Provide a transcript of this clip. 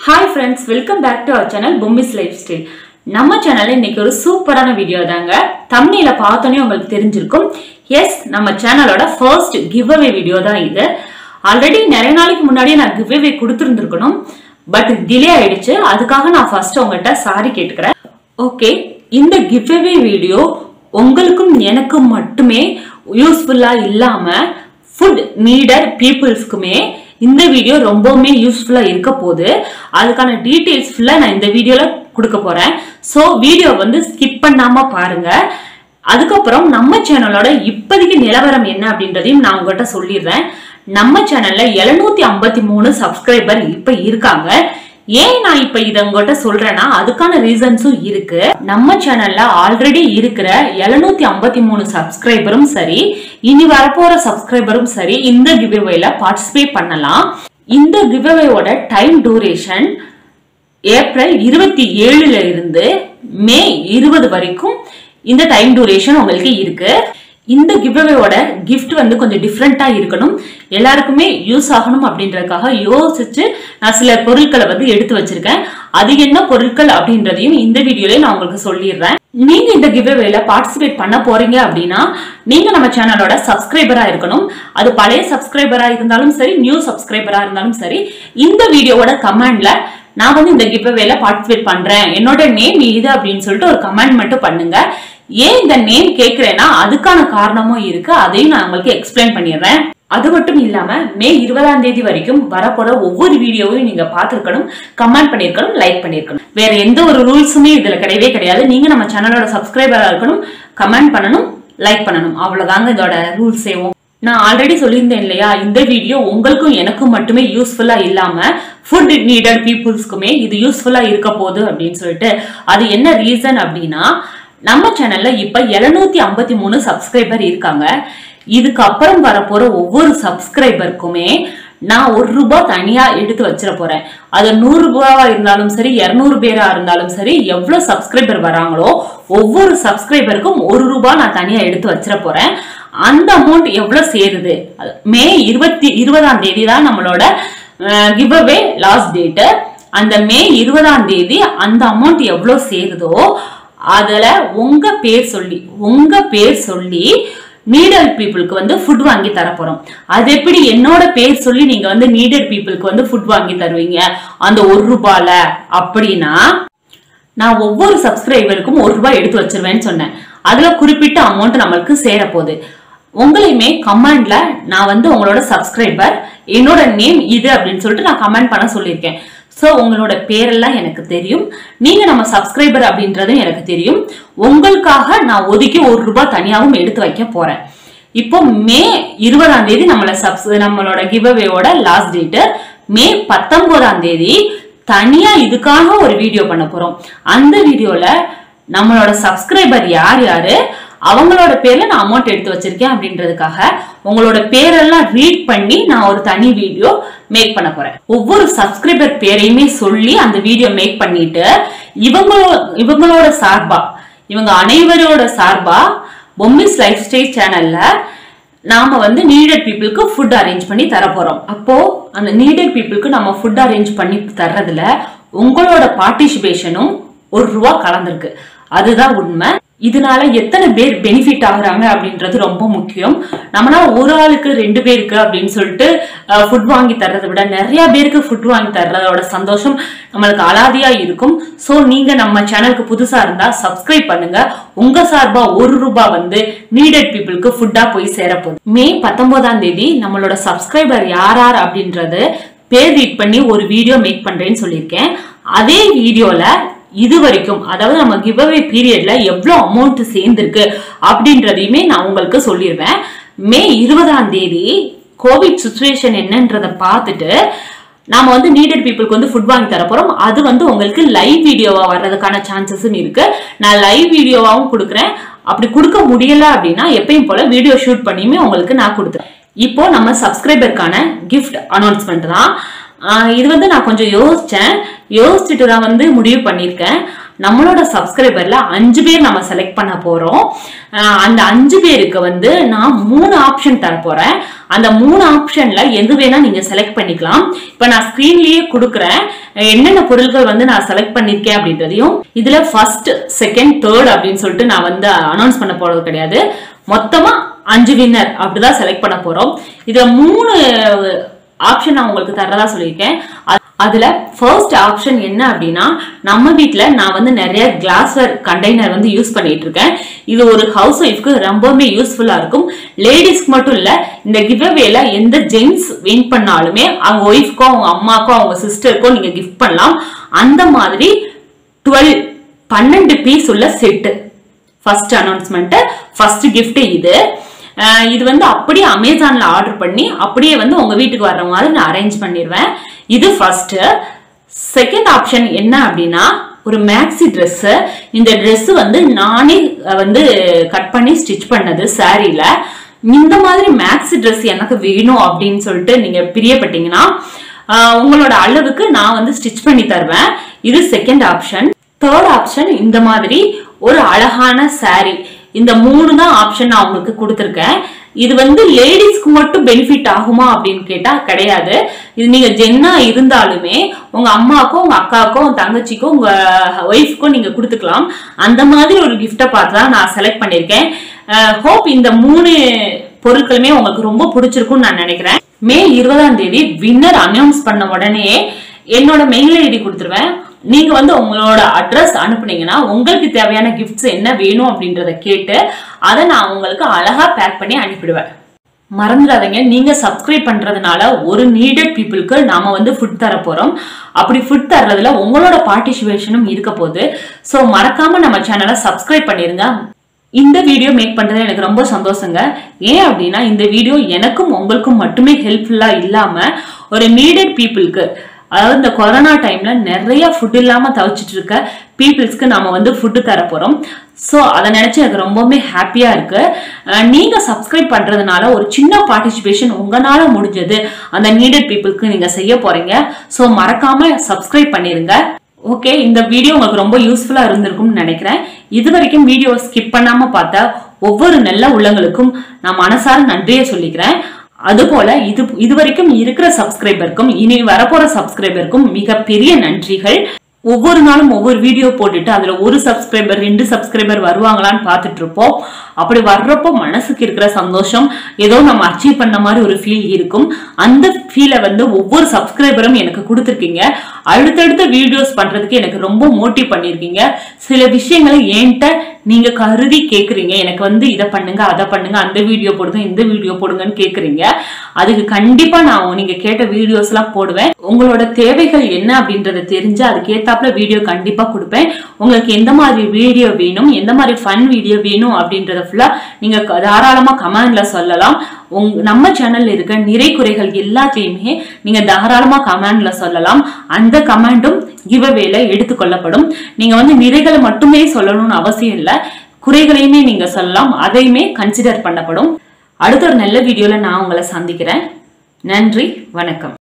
hi friends welcome back to our channel Bommi's life style நம்ம சேனல்ல இன்னைக்கு ஒரு சூப்பரான வீடியோ தாங்க தம்னியில பார்த்தோன்னே உங்களுக்கு தெரிஞ்சிருக்கும் எஸ் நம்ம சேனலோட ஃபர்ஸ்ட் கிவ் அவே வீடியோ தான் இது ஆல்ரெடி நிறைய நாளைக்கு முன்னாடியே நான் கிவ் அவே கொடுத்துருந்துருக்கணும் பட் டிலே ஆயிடுச்சு அதுக்காக நான் ஃபர்ஸ்ட் உங்கள்கிட்ட சாரி கேட்டுக்கிறேன் ஓகே இந்த கிவ் அவே வீடியோ உங்களுக்கும் எனக்கும் மட்டுமே யூஸ்ஃபுல்லா இல்லாம ஃபுட் நீடர் பீப்புள்ஸ்க்குமே இந்த வீடியோ ரொம்பவுமே யூஸ்ஃபுல்லா இருக்க போகுது அதுக்கான டீடைல்ஸ் ஃபுல்லா நான் இந்த வீடியோல கொடுக்க போறேன் ஸோ வீடியோ வந்து ஸ்கிப் பண்ணாம பாருங்க அதுக்கப்புறம் நம்ம சேனலோட இப்போதைக்கு நிலவரம் என்ன அப்படின்றதையும் நான் உங்ககிட்ட சொல்லிடுறேன் நம்ம சேனல்ல எழுநூத்தி ஐம்பத்தி மூணு சப்ஸ்கிரைபர் இப்ப இருக்காங்க ஏன் நான் இப்ப இத உங்ககிட்ட சொல்றேன்னா அதுக்கான ரீசன்ஸும் இருக்கு நம்ம சேனல்ல ஆல்ரெடி இருக்கிற எழுநூத்தி ஐம்பத்தி மூணு சப்ஸ்கிரைபரும் சரி இனி வரப்போற சப்ஸ்கிரைபரும் சரி இந்த கிவ்அவேல பார்ட்டிசிபேட் பண்ணலாம் இந்த கிவ்அவேயோட டைம் டூரேஷன் ஏப்ரல் இருபத்தி ஏழுல இருந்து மே இருபது வரைக்கும் இந்த டைம் டூரேஷன் உங்களுக்கு இருக்கு இந்த கிவ்அவேயோட gift வந்து கொஞ்சம் டிஃப்ரெண்டா இருக்கணும் எல்லாருக்குமே யூஸ் ஆகணும் அப்படின்றதுக்காக யோசிச்சு நான் சில பொருட்களை வந்து எடுத்து வச்சிருக்கேன் அது என்ன பொருட்கள் அப்படின்றதையும் இந்த வீடியோல நான் உங்களுக்கு சொல்லிடுறேன் நீங்க இந்த கிவ்அவேல பார்ட்டிசிபேட் பண்ண போறீங்க அப்படின்னா நீங்க நம்ம சேனலோட சப்ஸ்கிரைபரா இருக்கணும் அது பழைய சப்ஸ்கிரைபரா இருந்தாலும் சரி நியூ சப்ஸ்கிரைபரா இருந்தாலும் சரி இந்த வீடியோவோட கமெண்ட்ல நான் வந்து இந்த கிவ்அவேல பார்ட்டிசிபேட் பண்றேன் என்னோட நேம் இது அப்படின்னு சொல்லிட்டு ஒரு கமெண்ட் மட்டும் பண்ணுங்க ஏன் இந்த நேம் கேக்குறேன்னா அதுக்கான காரணமும் இருக்கு அதையும் நான் உங்களுக்கு எக்ஸ்பிளைன் பண்ணிடுறேன் அது மட்டும் இல்லாம மே இருபதாம் தேதி வரைக்கும் வரப்போற ஒவ்வொரு வீடியோவையும் நீங்க பார்த்திருக்கணும் கமெண்ட் பண்ணிருக்கணும் லைக் பண்ணிருக்கணும் வேற எந்த ஒரு ரூல்ஸுமே இதுல கிடையவே கிடையாது நீங்க நம்ம சேனலோட சப்ஸ்கிரைபரா இருக்கணும் கமெண்ட் பண்ணணும் லைக் பண்ணணும் அவ்வளவுதாங்க இதோட ரூல்ஸேவும் நான் ஆல்ரெடி சொல்லியிருந்தேன் இல்லையா இந்த வீடியோ உங்களுக்கும் எனக்கும் மட்டுமே யூஸ்ஃபுல்லா இல்லாம ஃபுட் நீடட் பீப்புள்ஸ்க்குமே இது யூஸ்ஃபுல்லா இருக்க போகுது அப்படின்னு சொல்லிட்டு அது என்ன ரீசன் அப்படின்னா நம்ம சேனல்ல இப்ப எழுநூத்தி ஐம்பத்தி மூணு சப்ஸ்கிரைபர் இருக்காங்க இதுக்கு அப்புறம் வரப்போற ஒவ்வொரு சப்ஸ்கிரைபருக்குமே நான் ஒரு ரூபாய் தனியா எடுத்து வச்சிட போறேன் அது நூறு ரூபாவா இருந்தாலும் சரி இருநூறு பேரா இருந்தாலும் சரி எவ்வளவு சப்ஸ்கிரைபர் வராங்களோ ஒவ்வொரு சப்ஸ்கிரைபருக்கும் ஒரு ரூபாய் நான் தனியா எடுத்து வச்சிட போறேன் அந்த அமௌண்ட் எவ்வளவு சேருது அது மே இருபத்தி இருபதாம் தேதி தான் நம்மளோட கிவ் அவே லாஸ்ட் டேட்டு அந்த மே இருபதாம் தேதி அந்த அமௌண்ட் எவ்வளவு சேருதோ அதுல உங்க பேர் சொல்லி உங்க பேர் சொல்லி நீடல் பீப்புளுக்கு வந்து ஃபுட் வாங்கி தர போறோம் அது எப்படி என்னோட பேர் சொல்லி நீங்க வந்து நீடட் பீப்புளுக்கு வந்து ஃபுட் வாங்கி தருவீங்க அந்த ஒரு ரூபால அப்படின்னா நான் ஒவ்வொரு சப்ஸ்கிரைபருக்கும் ஒரு ரூபாய் எடுத்து வச்சிருவேன்னு சொன்னேன் அதுல குறிப்பிட்ட அமௌண்ட் நம்மளுக்கு சேரப்போகுது உங்களையுமே கமெண்ட்ல நான் வந்து உங்களோட சப்ஸ்கிரைபர் என்னோட நேம் இது அப்படின்னு சொல்லிட்டு நான் கமெண்ட் பண்ண சொல்லியிருக்கேன் ஸோ உங்களோட பேரெல்லாம் எனக்கு தெரியும் நீங்க நம்ம சப்ஸ்கிரைபர் அப்படின்றதும் எனக்கு தெரியும் உங்களுக்காக நான் ஒதுக்கி ஒரு ரூபாய் தனியாகவும் எடுத்து வைக்க போறேன் இப்போ மே இருபதாம் தேதி நம்மள சப்ஸ் நம்மளோட கிவ்அவேயோட லாஸ்ட் டேட்டு மே பத்தொன்பதாம் தேதி தனியா இதுக்காக ஒரு வீடியோ பண்ண போறோம் அந்த வீடியோல நம்மளோட சப்ஸ்கிரைபர் யார் யாரு அவங்களோட பேர்ல நான் அமௌண்ட் எடுத்து வச்சிருக்கேன் அப்படின்றதுக்காக உங்களோட பேரெல்லாம் ரீட் பண்ணி நான் ஒரு தனி வீடியோ மேக் பண்ண போறேன் ஒவ்வொரு சப்ஸ்கிரைபர் பேரையுமே சொல்லி அந்த வீடியோ மேக் பண்ணிட்டு இவங்களோ இவங்களோட சார்பா இவங்க அனைவரோட சார்பா பொம்மிஸ் லைஃப் ஸ்டைல் சேனல்ல நாம வந்து நீடட் பீப்புளுக்கு ஃபுட் அரேஞ்ச் பண்ணி தர போறோம் அப்போ அந்த நீடட் பீப்புளுக்கு நம்ம ஃபுட் அரேஞ்ச் பண்ணி தர்றதுல உங்களோட பார்ட்டிசிபேஷனும் ஒரு ரூபா கலந்துருக்கு அதுதான் உண்மை இதனால எத்தனை பேர் பெனிஃபிட் ஆகுறாங்க அப்படின்றது ரொம்ப முக்கியம் நம்மளால ஒரு ஆளுக்கு ரெண்டு பேருக்கு அப்படின்னு சொல்லிட்டு ஃபுட் வாங்கி தர்றதை விட நிறைய பேருக்கு ஃபுட் வாங்கி தர்றதோட சந்தோஷம் நம்மளுக்கு அலாதியா இருக்கும் ஸோ நீங்க நம்ம சேனலுக்கு புதுசா இருந்தா சப்ஸ்கிரைப் பண்ணுங்க உங்க சார்பா ஒரு ரூபாய் வந்து நீடட் பீப்புளுக்கு ஃபுட்டா போய் சேரப்போகுது மே பத்தொன்பதாம் தேதி நம்மளோட சப்ஸ்கிரைபர் யார் யார் அப்படின்றது பேர் ரீட் பண்ணி ஒரு வீடியோ மேக் பண்றேன்னு சொல்லியிருக்கேன் அதே வீடியோல இது வரைக்கும் அதாவது நம்ம கிவ் அவே பீரியட்ல எவ்வளவு அமௌண்ட் சேர்ந்திருக்கு அப்படின்றதையுமே நான் உங்களுக்கு சொல்லிடுவேன் மே இருபதாம் தேதி கோவிட் சுச்சுவேஷன் என்னன்றதை பார்த்துட்டு நாம வந்து நீடட் பீப்புளுக்கு வந்து ஃபுட் வாங்கி தர போறோம் அது வந்து உங்களுக்கு லைவ் வீடியோவா வர்றதுக்கான சான்சஸும் இருக்கு நான் லைவ் வீடியோவாவும் கொடுக்குறேன் அப்படி கொடுக்க முடியல அப்படின்னா எப்பயும் போல வீடியோ ஷூட் பண்ணியுமே உங்களுக்கு நான் கொடுத்துறேன் இப்போ நம்ம சப்ஸ்கிரைபருக்கான கிஃப்ட் அனௌன்ஸ்மெண்ட் தான் ஆஹ் இது வந்து நான் கொஞ்சம் யோசிச்சேன் யோசிச்சுட்டு தான் வந்து முடிவு பண்ணியிருக்கேன் நம்மளோட சப்ஸ்கிரைபர்ல அஞ்சு பேர் நம்ம செலக்ட் பண்ண போறோம் அஹ் அந்த அஞ்சு பேருக்கு வந்து நான் மூணு ஆப்ஷன் தர போறேன் அந்த மூணு ஆப்ஷன்ல எது வேணா நீங்க செலக்ட் பண்ணிக்கலாம் இப்ப நான் ஸ்கிரீன்லயே கொடுக்குறேன் என்னென்ன பொருட்கள் வந்து நான் செலக்ட் பண்ணிருக்கேன் அப்படின்றதையும் இதுல ஃபர்ஸ்ட் செகண்ட் தேர்ட் அப்படின்னு சொல்லிட்டு நான் வந்து அனௌன்ஸ் பண்ண போறது கிடையாது மொத்தமா அஞ்சு வின்னர் அப்படிதான் செலக்ட் பண்ண போறோம் இதுல மூணு ஆப்ஷன் நான் உங்களுக்கு தரதா சொல்லியிருக்கேன் அ- அதுல ஃபர்ஸ்ட் ஆப்ஷன் என்ன அப்படின்னா நம்ம வீட்ல நான் வந்து நிறைய கிளாஸ்வேர் கண்டெய்னர் வந்து யூஸ் பண்ணிட்டு இருக்கேன் இது ஒரு ஹவுஸ் ஒய்ஃப்க்கு ரொம்பவுமே யூஸ்ஃபுல்லா இருக்கும் லேடிஸ்க்கு மட்டும் இல்ல இந்த கிவ்அவேல எந்த ஜென்ஸ் வின் பண்ணாலுமே அவங்க ஒய்ஃப்க்கோ அவங்க அம்மாக்கோ அவங்க சிஸ்டருக்கோ நீங்க கிஃப்ட் பண்ணலாம் அந்த மாதிரி டுவெல் பன்னெண்டு பீஸ் உள்ள set first announcement first gift இது அஹ் இது வந்து அப்படியே அமேசான்ல ஆர்டர் பண்ணி அப்படியே வந்து உங்க வீட்டுக்கு வர்ற மாதிரி நான் அரேஞ்ச் பண்ணிடுவேன் இது ஃபர்ஸ்ட் செகண்ட் ஆப்ஷன் என்ன அப்படின்னா ஒரு மேக்ஸி Dress இந்த Dress வந்து நானே அஹ், வந்து கட் பண்ணி ஸ்டிச் பண்ணது சாரீல இந்த மாதிரி மேக்ஸி Dress எனக்கு வேணும் அப்படின்னு சொல்லிட்டு நீங்க பிரியப்பட்டீங்கன்னா அஹ், உங்களோட அளவுக்கு நான் வந்து ஸ்டிச் பண்ணி தருவேன் இது செகண்ட் ஆப்ஷன் தேர்ட் ஆப்ஷன் இந்த மாதிரி ஒரு அழகான saree இந்த மூணு தான் ஆப்ஷன் நான் உங்களுக்கு கொடுத்துருக்கேன் இது வந்து லேடிஸ்க்கு மட்டும் பெனிஃபிட் ஆகுமா அப்படின்னு கேட்டா கிடையாது இது நீங்க ஜென்னா இருந்தாலுமே உங்க அம்மாக்கோ உங்க அக்காக்கோ உங்க தங்கச்சிக்கோ உங்க ஒய்ஃப்க்கோ நீங்க கொடுத்துக்கலாம் அந்த மாதிரி ஒரு கிஃப்டை பார்த்து தான் நான் செலக்ட் பண்ணியிருக்கேன் ஹோப் இந்த மூணு பொருட்களுமே உங்களுக்கு ரொம்ப பிடிச்சிருக்கும்னு நான் நினைக்கிறேன் மே இருபதாம் தேதி வின்னர் அனௌன்ஸ் பண்ண உடனே என்னோட மெயில் ஐடி கொடுத்துருவேன் நீங்க வந்து உங்களோட அட்ரஸ் அனுப்புனீங்கன்னா உங்களுக்கு தேவையான கிஃப்ட்ஸ் என்ன வேணும் அப்படின்றத கேட்டு அதை நான் உங்களுக்கு அழகா பேக் பண்ணி அனுப்பிடுவேன் மறந்துடாதீங்க நீங்க சப்ஸ்கிரைப் பண்றதுனால ஒரு நீடட் பீப்புளுக்கு நாம வந்து ஃபுட் தர போறோம் அப்படி ஃபுட் தர்றதுல உங்களோட பார்ட்டிசிபேஷனும் இருக்க போகுது ஸோ மறக்காம நம்ம சேனலை சப்ஸ்கிரைப் பண்ணிருங்க இந்த வீடியோ மேக் பண்றது எனக்கு ரொம்ப சந்தோஷங்க ஏன் அப்படின்னா இந்த வீடியோ எனக்கும் உங்களுக்கும் மட்டுமே ஹெல்ப்ஃபுல்லா இல்லாம ஒரு நீடட் பீப்புளுக்கு அதாவது இந்த கொரோனா டைம்ல நிறைய ஃபுட் இல்லாம தவிச்சிட்டு இருக்க பீப்புள்ஸ்க்கு நாம வந்து ஃபுட்டு தர போறோம் ஸோ அதை நினைச்சு எனக்கு ரொம்பவுமே ஹாப்பியா இருக்கு அஹ் நீங்க சப்ஸ்கிரைப் பண்றதுனால ஒரு சின்ன பார்ட்டிசிபேஷன் உங்களால முடிஞ்சது அந்த நீடட் பீப்புளுக்கு நீங்க செய்ய போறீங்க ஸோ மறக்காம சப்ஸ்கிரைப் பண்ணிருங்க ஓகே இந்த வீடியோ உங்களுக்கு ரொம்ப யூஸ்ஃபுல்லா இருந்திருக்கும்னு நினைக்கிறேன் இது வரைக்கும் வீடியோ ஸ்கிப் பண்ணாம பார்த்த ஒவ்வொரு நல்ல உள்ளங்களுக்கும் நான் மனசார நன்றியை சொல்லிக்கிறேன் அதுபோல இது இது வரைக்கும் இருக்கிற சப்ஸ்கிரைபருக்கும் இனி வரப்போற சப்ஸ்கிரைபருக்கும் மிகப்பெரிய நன்றிகள் ஒவ்வொரு நாளும் ஒவ்வொரு வீடியோ போட்டுட்டு அதுல ஒரு சப்ஸ்கிரைபர் ரெண்டு சப்ஸ்கிரைபர் வருவாங்களான்னு பார்த்துட்டு இருப்போம் அப்படி வர்றப்போ மனசுக்கு இருக்கிற சந்தோஷம் ஏதோ நம்ம அச்சீவ் பண்ண மாதிரி ஒரு ஃபீல் இருக்கும் அந்த ஃபீலை வந்து ஒவ்வொரு சப்ஸ்கிரைபரும் எனக்கு கொடுத்துருக்கீங்க அடுத்தடுத்த வீடியோஸ் பண்றதுக்கு எனக்கு ரொம்ப மோட்டிவ் பண்ணியிருக்கீங்க சில விஷயங்களை என்கிட்ட நீங்க கருதி கேக்குறீங்க எனக்கு வந்து இதை பண்ணுங்க அதை பண்ணுங்க அந்த வீடியோ போடுங்க இந்த வீடியோ போடுங்கன்னு கேக்குறீங்க அதுக்கு கண்டிப்பா நான் நீங்க கேட்ட வீடியோஸ் எல்லாம் போடுவேன் உங்களோட தேவைகள் என்ன அப்படின்றத தெரிஞ்சு அதுக்கு ஏத்தாப்புல வீடியோ கண்டிப்பா கொடுப்பேன் உங்களுக்கு எந்த மாதிரி வீடியோ வேணும் எந்த மாதிரி ஃபன் வீடியோ வேணும் அப்படின்றத ஃபுல்லா நீங்க க- தாராளமா கமெண்ட்ல சொல்லலாம் உங் நம்ம சேனல்ல இருக்க நிறை குறைகள் எல்லாத்தையுமே நீங்க தாராளமா கமெண்ட்ல சொல்லலாம் அந்த கமெண்டும் கிவ்அவேல எடுத்துக்கொள்ளப்படும் நீங்க வந்து நிறைகளை மட்டுமே சொல்லணும்னு அவசியம் இல்லை குறைகளையுமே நீங்க சொல்லலாம் அதையுமே கன்சிடர் பண்ணப்படும் அடுத்த ஒரு நல்ல வீடியோல நான் உங்களை சந்திக்கிறேன் நன்றி வணக்கம்